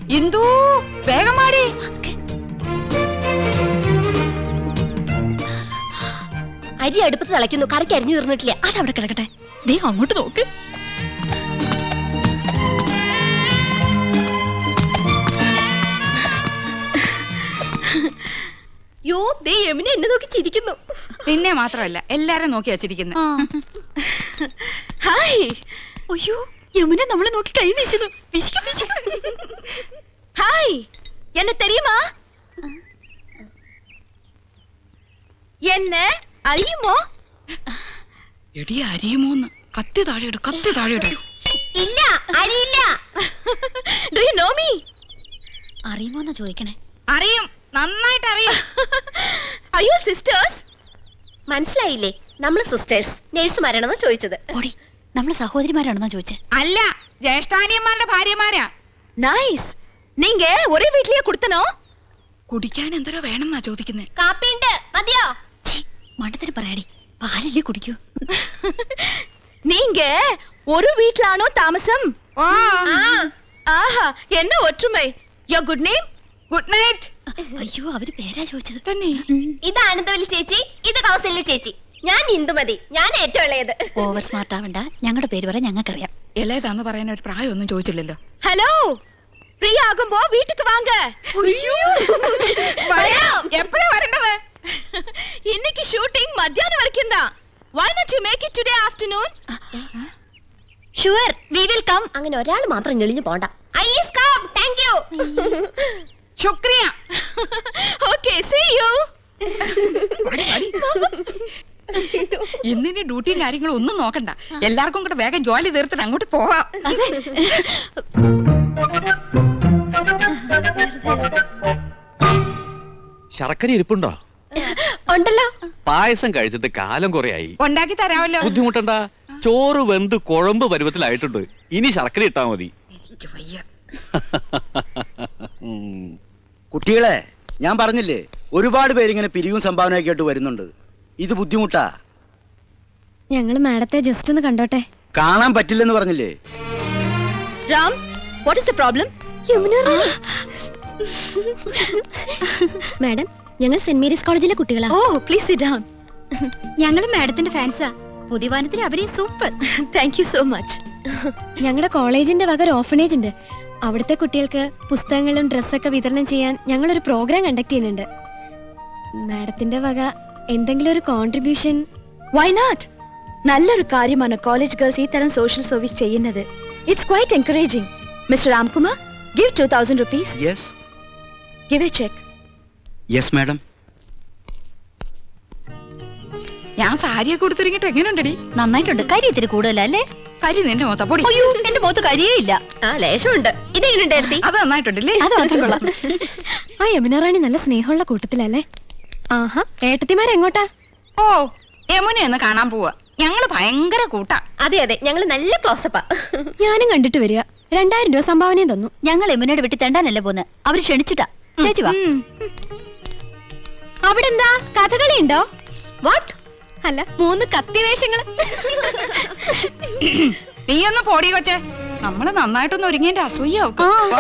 ഇന്ദു വേഗം മാടി അരി അടുപ്പത്ത് തിളയ്ക്കുന്നു കറിക്ക് അരിഞ്ഞു തീർന്നിട്ടില്ല അതവിടെ കിടക്കട്ടെ ദേ അങ്ങോട്ട് നോക്ക് യോ ദേ യമുന എന്നെ നോക്കി ചിരിക്കുന്നു നിന്നെ മാത്രമല്ല എല്ലാരും നോക്കി വച്ചിരിക്കുന്നു ഹായ് അയ്യോ യമുന നമ്മളെ നോക്കി കൈ വീശുന്നു വിശിക്കും വിശിക്കും ഹായ് എന്നെ തെരിയുമാ എന്നെ അറിയുമോ എടി അരിയുമോന്ന് കത്തി താഴെയിട് കത്തി താഴെയിട് ഇല്ല അറിയില്ല ഡു യു നോ മീ അറിയുമോന്നാ ചോദിക്കണേ അറിയും നന്നായിട്ട് അറിയും അയ്യോ സിസ്റ്റേഴ്സ് മനസ്സിലായില്ലേ നമ്മൾ സിസ്റ്റേഴ്സ് നേഴ്സുമാരാണെന്ന് ചോദിച്ചത് ഓടി നമ്മളെ സഹോദരിമാരാണെന്നാ ചോദിച്ചേ അല്ല ജ്യേഷ്ഠാനിയന്മാരുടെ ഭാര്യമാരാ നൈസ് നീങ്ക ഒരേ വീട്ടിലേ കൊടുത്തനോ കുടിക്കാൻ എന്തോരോ വേണമെന്നാ ചോദിക്കുന്നേ കാപ്പിണ്ട് മതിയോ ഛീ, മണ്ടത്തിന് പറയാടി പാലല്ലേ കുടിക്കൂ நீங்க ஒரு வீட்லானோ தாமசம் ஆஹா என்ன ஒற்றுமை യോ ഗുഡ് നെയിം ഗുഡ് നൈറ്റ് അയ്യോ അവര് പേരാ ചോദിച്ചത് തന്നെ ഇത് ആനന്ദവല്ലി ചേച്ചി ഇത് കൗസല്യ ചേച്ചി ഞാൻ ഇന്ദുമതി ഞാൻ ഏറ്റവും ഇളയത് ഓവർ സ്മാർട്ട് ആവണ്ട ഞങ്ങളുടെ പേര് പറയാൻ ഞങ്ങൾക്കറിയാം ഇളയതാന്ന് പറയാൻ ഒരു പ്രായമൊന്നും ചോദിച്ചില്ലല്ലോ ഹലോ ഫ്രീ ആകുമ്പോ വീട്ടുക്ക് വാങ്ക വരാം എപ്പോഴാ വരേണ്ടത് இன்னைக்கு ஷூட்டிங் மத்தியானம் வரைக்கும் தான் why not you make it today afternoon sure we we കം അങ്ങനെ ഒരാൾ മാത്രം ഞെളിഞ്ഞു പോണ്ട ഐസ് കം താങ്ക് യു ശുക്രിയ ഓക്കേ സീ യു ഇന്നിനി ഡ്യൂട്ടിയും കാര്യങ്ങളും ഒന്നും നോക്കണ്ട എല്ലാവർക്കും കൂടെ വേഗം ജോലി തീർത്തിട്ട് അങ്ങോട്ട് പോവാം ശർക്കര ഇരിപ്പുണ്ടോ ഉണ്ടല്ലോ പായസം കഴിച്ചിട്ട് കാലം കുറയായി ഉണ്ടാക്കി തരാമല്ലോ ബുദ്ധിമുട്ടണ്ട ചോറ് വെന്ത് കുഴമ്പ് പരുവത്തിലായിട്ടുണ്ട് ഇനി ശർക്കര ഇട്ടാ മതി എനിക്ക് വയ്യ ഉം. കുട്ടികളെ ഞാൻ പറഞ്ഞില്ലേ ഒരുപാട് പേരിങ്ങനെ പിരിവും സംഭാവനയൊക്കെ ആയിട്ട് വരുന്നുണ്ട് ഇത് ബുദ്ധിമുട്ടാ ഞങ്ങൾ മാഡത്തെ ജസ്റ്റ് ഒന്ന് കണ്ടോട്ടെ കാണാൻ പറ്റില്ലെന്ന് പറഞ്ഞില്ലേ Ram what is the problem madam ഞങ്ങൾ സെന്റ് മേരീസ് കോളേജിലെ കുട്ടികളാ ഓ പ്ലീസ് സിറ്റ് ഡൗൺ ഞങ്ങൾ മാഡത്തിന്റെ ഫാൻസാ പുതിയ വാനത്തിലെ അഭിനയം super thank you so much ഞങ്ങളുടെ കോളേജിന്റെ വക ഒരു ഓഫനേജ് ഉണ്ട് അവിടുത്തെ കുട്ടികൾക്ക് പുസ്തകങ്ങളും ഡ്രസ്സൊക്കെ വിതരണം ചെയ്യാൻ ഞങ്ങളൊരു പ്രോഗ്രാം കണ്ടക്ട് ചെയ്യുന്നുണ്ട് മാഡത്തിന്റെ വക എന്തെങ്കിലും ഒരു കോൺട്രിബ്യൂഷൻ വൈ നോട്ട് നല്ലൊരു കാര്യമാണ് കോളേജ് ഗേൾസ് ഈ തരം സോഷ്യൽ സർവീസ് ചെയ്യുന്നത് it's quite encouraging mister Ramkumar give two thousand rupees yes give a cheque yes madam ഞാൻ സാരിയൊക്കെ കൊടുത്തിറങ്ങിട്ട് എങ്ങനെയുണ്ടടി നന്നായിട്ടുണ്ട് കാര്യം ഇത്തിരി കൂടുതലല്ലേ കരി നിന്റെ മൊത്ത പൊടി അയ്യോ എന്റെ മുഖത്ത് കരിയേ ഇല്ല ആ ലേശമുണ്ട് ഇതെങ്ങനെയുണ്ട് എടുത്തി അത് നന്നായിട്ടുണ്ടല്ലേ അത് മാത്രം കൊള്ളാം ആ യമുന റാണി നല്ല സ്നേഹമുള്ള കൂട്ടത്തിലല്ലേ ആഹാ ഏട്ടത്തിമാരെങ്ങോട്ടാ ഓ യമുനെ ഒന്ന് കാണാൻ പോവാ ഞങ്ങള് ഭയങ്കര കൂട്ടാ അതെ അതെ ഞങ്ങൾ നല്ല ക്ലോസപ്പാ ഞാനും കണ്ടിട്ട് വരിക രണ്ടായിരം രൂപ സംഭാവനയും തന്നു ഞങ്ങൾ എമ്മിനോട് വിട്ട് തെണ്ടാനല്ലേ പോന്ന് അവര് ക്ഷണിച്ചിട്ടാ ചേച്ചി വാ അവിടെന്താ കഥകളി ഉണ്ടോ വാട്ട് അല്ല മൂന്ന് കത്തി വേഷങ്ങള് നീ ഒന്ന് പോടി കൊച്ചെ നമ്മള് നന്നായിട്ടൊന്ന് ഒരുങ്ങിന്റെ അസൂയാവും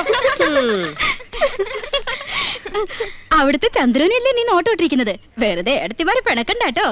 അവിടുത്തെ ചന്ദ്രനല്ലേ നീ നോട്ടോട്ടിരിക്കുന്നത് വെറുതെ എടുത്തിമാരെ പിണക്കണ്ടാട്ടോ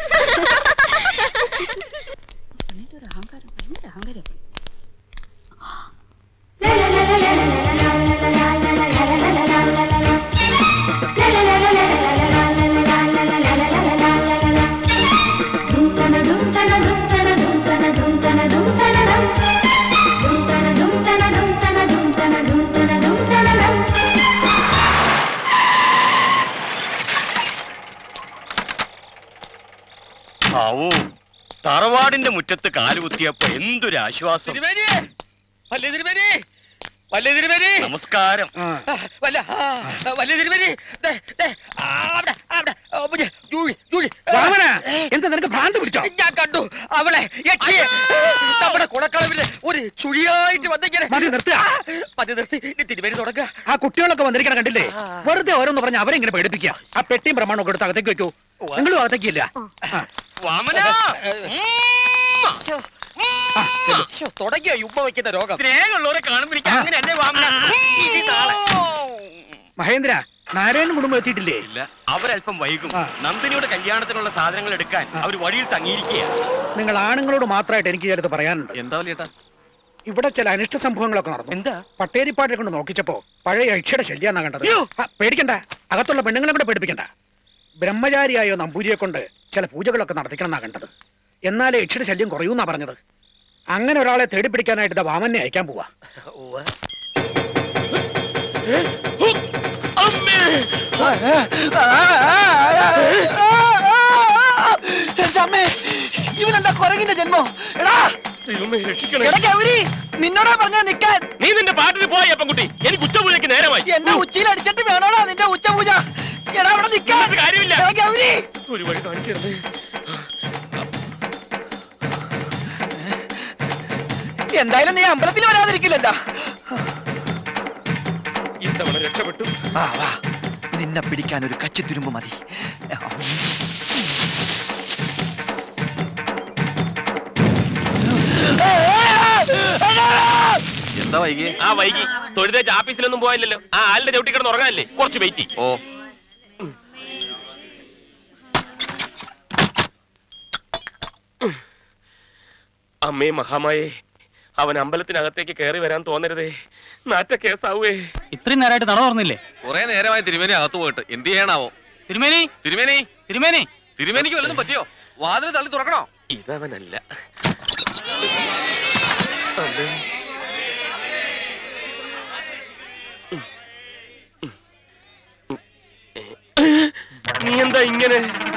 ആവൂ തറവാടിന്റെ മുറ്റത്ത് കാലുകുത്തിയപ്പോ എന്തൊരു ആശ്വാസം നമസ്കാരം എന്താ നിനക്ക് ഭ്രാന്ത് പിടിച്ചോ ഞാൻ കണ്ടു അവളെ യക്ഷിയെ. നമ്മുടെ കുളക്കളവില് ഒരു ചുഴിയായിട്ട് വന്നിങ്ങനെ മതി നിർത്തുക മതി നിർത്തി ഇനി തിരുമേനി തുടങ്ങുക ആ കുട്ടികളൊക്കെ വന്നിരിക്കണം കണ്ടില്ലേ വെറുതെ ഓരോന്ന് പറഞ്ഞ് അവരെ ഇങ്ങനെ പേടിപ്പിക്കുക ആ പെട്ടിയും പ്രമാണമൊക്കെ എടുത്ത് അകത്തേക്ക് വെക്കൂ നിങ്ങളും അകത്തേക്കില്ല വാമന ഉമ്മ. തുടങ്ങിയോ യുമ്മ വയ്ക്കുന്ന രോഗം സ്നേഹമുള്ളവരെ കാണുമ്പോൾ എനിക്ക് അങ്ങനെ എന്നെ വാങ്ങാൻ ഇനി നാളെ മഹേന്ദ്ര നാരായണൻ കുടുംബം എത്തിയിട്ടില്ലേ ഇല്ല അവരല്പം വൈകും ആ. നന്ദിനിയുടെ കല്യാണത്തിനുള്ള സാധനങ്ങൾ എടുക്കാൻ ആ. അവർ വഴിയിൽ തങ്ങിയിരിക്കുകയാണ് നിങ്ങൾ ആണുങ്ങളോട് മാത്രമായിട്ട് എനിക്ക് ചിലത് പറയാനുണ്ട് എന്താ ചേട്ടാ ഇവിടെ ചില അനിഷ്ട സംഭവങ്ങളൊക്കെ നടന്നു എന്താ പട്ടേരിപ്പാട്ടെ കൊണ്ട് നോക്കിച്ചപ്പോ പഴയ യക്ഷയുടെ ശല്യാന്നാ കണ്ടത് അയ്യോ! ആ, പേടിക്കണ്ട അകത്തുള്ള പെണ്ണുങ്ങളെ കൂടെ പേടിപ്പിക്കണ്ട ബ്രഹ്മചാരിയായോ നമ്പൂരിയെ കൊണ്ട് ചില പൂജകളൊക്കെ നടത്തിക്കണം എന്നാ കണ്ടത് എന്നാലേ യക്ഷയുടെ ശല്യം കുറയൂന്നാ പറഞ്ഞത് അങ്ങനെ ഒരാളെ തേടിപ്പിടിക്കാനായിട്ട് ഇതാ വാമനെ അയക്കാൻ പോവാ ഇവനെന്താ കൊരങ്ങിന്റെ ജന്മോ എടാ എടാ ഗൗരി നിന്നോടാ പറഞ്ഞ നിക്കാൻ നീ നിന്റെ പാട്ടിന് പോയി അപ്പൻകുട്ടി എനിക്ക് ഉച്ചപൂജയ്ക്ക് നേരമായി എന്നെ ഉച്ചയിൽ അടിച്ചിട്ട് വേണോടാ നിന്റെ ഉച്ചപൂജ എടാ അവിടെ നിക്കാൻ നിന്നിട്ട് കാര്യമില്ല. എടാ ഗൗരി ഒരു വഴി കാണിച്ചു തരുന്നേ എന്തായാലും നീ അമ്പലത്തിൽ വരാതിരിക്കില്ലല്ലോ ഇത്തവണ രക്ഷപ്പെട്ടു വാ വാ നിന്നെ പിടിക്കാൻ ഒരു കച്ചിത്തുരുമ്പ് മതി എന്താ വൈകി ആ വൈകി തൊഴുതേച്ച് ഓഫീസിലൊന്നും പോയില്ലല്ലോ ആ ആലിന്റെ ചവിട്ടി കിടന്ന് ഉറങ്ങാനല്ലേ കുറച്ച് വെയിറ്റ് ഓ അമ്മേ മഹാമായേ അവൻ അമ്പലത്തിനകത്തേക്ക് കയറി വരാൻ തോന്നരുതേ നാറ്റ കേസാവേ ഇത്രയും നേരമായിട്ട് നട തുറന്നില്ലേ കുറെ നേരമായി തിരുമേനി അകത്ത് പോയിട്ട് എന്ത് ചെയ്യണാവോ തിരുമേനി തിരുമേനി തിരുമേനി തിരുമേനിക്ക് വല്ലതും പറ്റിയോ വാതിൽ തള്ളി തുറക്കണോ ഇതവനല്ല അമ്മേ. നീ എന്താ ഇങ്ങനെ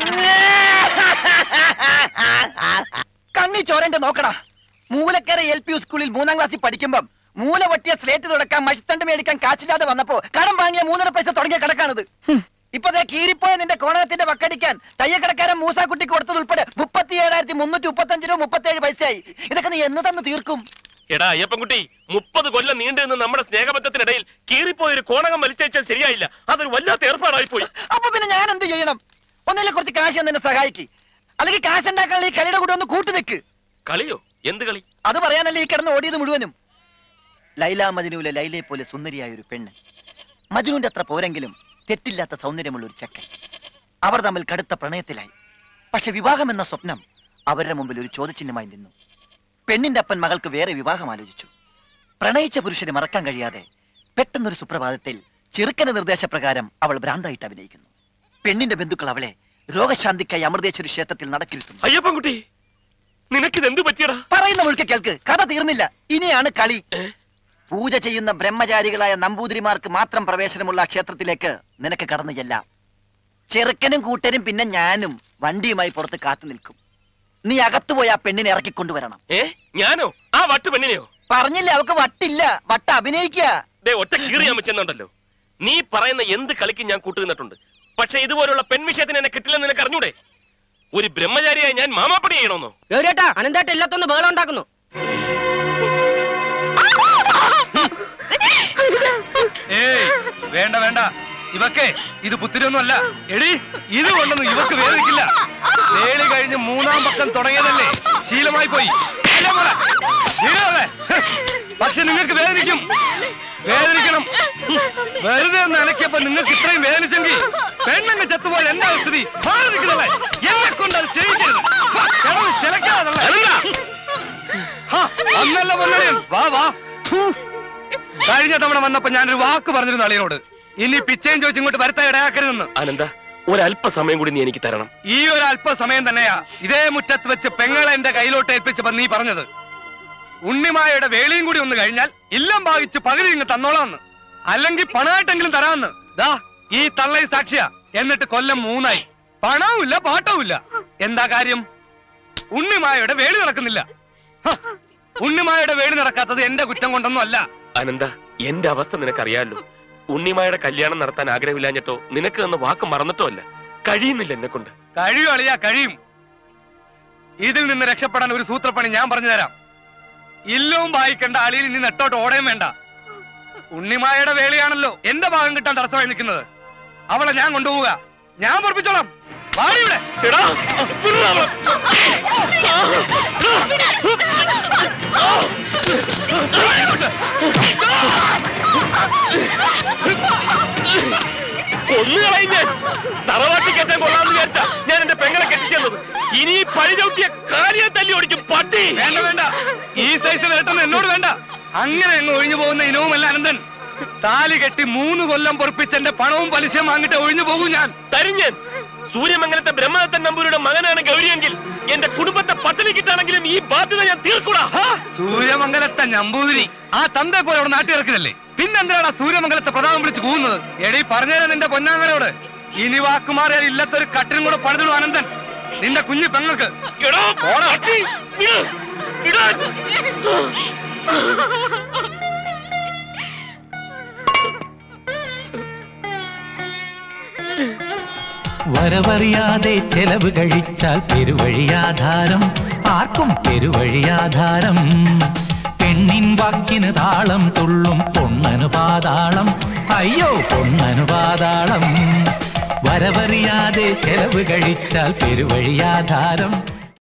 കണ്ണി ചോരന്റെ നോക്കടാ മൂലക്കര എൽ പി സ്കൂളിൽ മൂന്നാം ക്ലാസ്സിൽ പഠിക്കുമ്പം മൂല പൊട്ടിയ സ്ലേറ്റ് തുടക്കാൻ മഷിത്തണ്ട് മേടിക്കാൻ കാശില്ലാതെ വന്നപ്പോ കടം വാങ്ങിയ മൂന്നര പൈസ തുടങ്ങിയ കടക്കാണത് ഹും. ഇപ്പൊ ദേ കീറിപ്പോയ നിന്റെ കോണകത്തിന്റെ വക്കടിക്കാൻ തയ്യക്കടക്കാരൻ മൂസാക്കുട്ടിക്ക് കൊടുത്തത് ഉൾപ്പെടെ മുപ്പത്തി ഏഴായിരത്തി മുന്നൂറ്റി മുപ്പത്തി രൂപ മുപ്പത്തി പൈസയായി ഇതൊക്കെ നീ എന്ന് തന്ന് തീർക്കും എടാ അയ്യപ്പൻകുട്ടി മുപ്പത് കൊല്ലം നീണ്ടു നിന്ന് നമ്മുടെ സ്നേഹബന്ധത്തിനിടയിൽ കീറിപ്പോയ ഒരു കോണകം വലിച്ചയച്ചാൽ ശരിയായില്ല അതൊരു വല്ലാത്ത ഏർപ്പാടായി പോയി അപ്പൊ പിന്നെ ഞാൻ എന്ത് ചെയ്യണം ഒന്നില്ല കുറച്ച് കാശ് എന്നെ സഹായിക്ക് അല്ലെങ്കിൽ കാശ് ഉണ്ടാക്കാനുള്ള ഈ കളിയുടെ കൂടെ ഒന്ന് കൂട്ടു നിൽക്ക് കളിയോ എന്ത് കളി അത് പറയാനല്ലേ ഈ കിടന്ന് ഓടിയത് മുഴുവനും ലൈല മജനുവിലെ ലൈലയെ പോലെ സുന്ദരിയായ ഒരു പെണ്ണ് മജനുവിന്റെ അത്ര പോരെങ്കിലും തെറ്റില്ലാത്ത സൗന്ദര്യമുള്ള ഒരു ചെക്കൻ അവർ തമ്മിൽ കടുത്ത പ്രണയത്തിലായി പക്ഷെ വിവാഹം എന്ന സ്വപ്നം അവരുടെ മുമ്പിൽ ഒരു ചോദ്യചിഹ്നമായി നിന്നു പെണ്ണിന്റെ അപ്പൻ മകൾക്ക് വേറെ വിവാഹം ആലോചിച്ചു പ്രണയിച്ച പുരുഷനെ മറക്കാൻ കഴിയാതെ പെട്ടെന്നൊരു സുപ്രഭാതത്തിൽ ചെറുക്കന്റെ നിർദ്ദേശപ്രകാരം അവൾ ഭ്രാന്തായിട്ട് അഭിനയിക്കുന്നു പെണ്ണിന്റെ ബന്ധുക്കൾ അവളെ രോഗശാന്തിക്കായി അമൃതേശ്വരി ക്ഷേത്രത്തിൽ നടക്കിരുത്തുന്നു അയ്യപ്പൻകുട്ടി നിനക്കിത് എന്ത് പറ്റിയടാ പറയുന്ന മുഴുക്കെ കേൾക്ക് കഥ തീർന്നില്ല ഇനിയാണ് കളി പൂജ ചെയ്യുന്ന ബ്രഹ്മചാരികളായ നമ്പൂതിരിമാർക്ക് മാത്രം പ്രവേശനമുള്ള ആ ക്ഷേത്രത്തിലേക്ക് നിനക്ക് കടന്നു ചെല്ലാം ചെറുക്കനും കൂട്ടരും പിന്നെ ഞാനും വണ്ടിയുമായി പുറത്ത് കാത്തു നിൽക്കും നീ അകത്തുപോയി ആ പെണ്ണിനെ ഇറക്കിക്കൊണ്ടുവരണം ഏ ഞാനോ ആ വട്ട് പെണ്ണിനെയോ പറഞ്ഞില്ല അവക്ക് വട്ടില്ല വട്ട അഭിനയിക്കുക ദേ ഒറ്റ കീറി അമ്മച്ചെന്നുണ്ടല്ലോ നീ പറയുന്ന എന്ത് കളിക്ക് ഞാൻ കൂട്ടുനിന്നിട്ടുണ്ട് പക്ഷെ ഇതുപോലുള്ള പെൺവിഷയത്തിന് എന്നെ കിട്ടില്ലെന്ന് നിനക്ക് അറിഞ്ഞൂടെ ഒരു ബ്രഹ്മചാരിയായി ഞാൻ മാമാപ്പണി ചെയ്യണമെന്നോ ഗൗരേട്ടാ അനന്തേട്ട എല്ലാത്തൊന്ന് ബഹളം ഉണ്ടാക്കുന്നു ഏയ് വേണ്ട വേണ്ട ഇവക്കെ ഇത് പുത്തിരിയൊന്നുമല്ല എടി ഇത് കൊണ്ടൊന്നും ഇവക്ക് വേദിക്കില്ല വേളി കഴിഞ്ഞ് മൂന്നാം പക്കം തുടങ്ങിയതല്ലേ ശീലമായി പോയി അല്ലേ മോളെ? ശീലമല്ലേ? ഹ്. പക്ഷെ നിങ്ങൾക്ക് വേദനിക്കും വേദനിക്കണം ഹും. വെറുതെ ഒന്ന് അനക്കിയപ്പോ നിങ്ങൾക്ക് ഇത്രയും വേദനിച്ചെങ്കിൽ പെണ്ണങ്ങ് ചത്തുപോയാൽ എന്താ സ്ഥിതി മാറി നിൽക്കണല്ലേ എന്നെ കൊണ്ട് അത് ചെയ്യിക്കരുത് ഹ, കിടന്ന് ചിലക്കാതല്ലേ ഹാ, അന്നല്ല പൊന്നണിയൻ വാ വാ ഥു. കഴിഞ്ഞ തവണ വന്നപ്പോ ഞാനൊരു വാക്ക് പറഞ്ഞിരുന്നു അളിയനോട് ഇനി പിച്ചയും ചോദിച്ച് ഇങ്ങോട്ട് വരുത്താൻ ഇടയാക്കരുതെന്ന് അനന്ത ഒരല്പസമയം കൂടി നീ എനിക്ക് തരണം ഈ ഒരു അല്പസമയം തന്നെയാ ഇതേ മുറ്റത്ത് വെച്ച് പെങ്ങളെ എന്റെ കയ്യിലോട്ട് ഏൽപ്പിച്ചപ്പോ നീ പറഞ്ഞത് ഉണ്ണിമായയുടെ വേളിയും കൂടി ഒന്ന് കഴിഞ്ഞാൽ ഇല്ലം ഭാവിച്ച് പകുതി ഇങ്ങ് തന്നോളാന്ന് അല്ലെങ്കിൽ പണമായിട്ടെങ്കിലും തരാന്ന് ദാ ഈ തള്ളൈ സാക്ഷിയാ എന്നിട്ട് കൊല്ലം മൂന്നായി പണവും ഇല്ല പാട്ടവും ഇല്ല എന്താ കാര്യം ഉണ്ണിമായയുടെ വേളി നടക്കുന്നില്ല ഹ, ഉണ്ണിമായയുടെ വേളി നടക്കാത്തത് എന്റെ കുറ്റം കൊണ്ടൊന്നും അല്ല അനന്ത എന്റെ അവസ്ഥ നിനക്കറിയാലോ ഉണ്ണിമായുടെ കല്യാണം നടത്താൻ ആഗ്രഹമില്ലാഞ്ഞിട്ടോ നിനക്ക് തന്ന വാക്ക് മറന്നിട്ടോ അല്ല കഴിയുന്നില്ല എന്നെ കൊണ്ട് കഴിയും അളിയാ കഴിയും ഇതിൽ നിന്ന് രക്ഷപ്പെടാൻ ഒരു സൂത്രപ്പണി ഞാൻ പറഞ്ഞു തരാം ഇല്ലവും വായിക്കേണ്ട അളിയിൽ ഇനി നെട്ടോട്ട് ഓടയും വേണ്ട ഉണ്ണിമായയുടെ വേളിയാണല്ലോ എന്റെ ഭാഗം കിട്ടാൻ തടസ്സമായി നിൽക്കുന്നത് അവളെ ഞാൻ കൊണ്ടുപോവുക ഞാൻ പൊറപ്പിച്ചോളാം വാടി ഇവിടെ എടാ വിടടാ അവളെ. കൊന്നുകളയും ഞാൻ തറവാട്ടി കെട്ടാൻ കൊള്ളാന്ന് വിചാരിച്ച ഞാൻ എന്റെ പെങ്ങളെ കെട്ടിച്ചെന്നത് ഇനി ഈ പഴി ചവിട്ടിയ കാര്യം തല്ലി ഓടിക്കും പട്ടി വേണ്ട വേണ്ട ഈ സൈസ് വേട്ടെന്ന് എന്നോട് വേണ്ട അങ്ങനെ അങ്ങ് ഒഴിഞ്ഞു പോകുന്ന ഇനവുമല്ല അനന്തൻ താലി കെട്ടി മൂന്ന് കൊല്ലം പൊറപ്പിച്ച് എന്റെ പണവും പലിശയും വാങ്ങിട്ട് ഒഴിഞ്ഞു പോകും ഞാൻ തരും ഞാൻ സൂര്യമംഗലത്തെ ബ്രഹ്മദത്തൻ നമ്പൂരിയുടെ മകനാണ് ഗൗരിയെങ്കിൽ എന്റെ കുടുംബത്തെ പട്ടിണി കിട്ടാണെങ്കിലും ഈ ബാധ്യത ഞാൻ തീർക്കൂടാ സൂര്യമംഗലത്തെ നമ്പൂതിരി ആ തന്തെ പോലെ അവിടെ നാട്ടിറക്കില്ലല്ലേ പിന്നെന്തിനാണ് ആ സൂര്യമംഗലത്തെ പ്രതാപം വിളിച്ച് കൂവുന്നത് എടീ പറഞ്ഞേരാ നിന്റെ പൊന്നാങ്ങനോട് ഇനി വാക്കുമാറിയാൽ ഇല്ലാത്തൊരു കട്ടിലും കൂടെ പണിതിടും അനന്തൻ നിന്റെ കുഞ്ഞു പെങ്ങൾക്ക് എടോ പട്ടി വിട് വിടാൻ വരവറിയാതെ ചെലവ് കഴിച്ചാൽ പെരുവഴിയാധാരം ആർക്കും പെരുവഴിയാധാരം പെണ്ണിൻ വാക്കിന് താളം തുള്ളും പൊണ്ണനു പാതാളം അയ്യോ പൊണ്ണനു പാതാളം വരവറിയാതെ ചെലവ് കഴിച്ചാൽ പെരുവഴിയാധാരം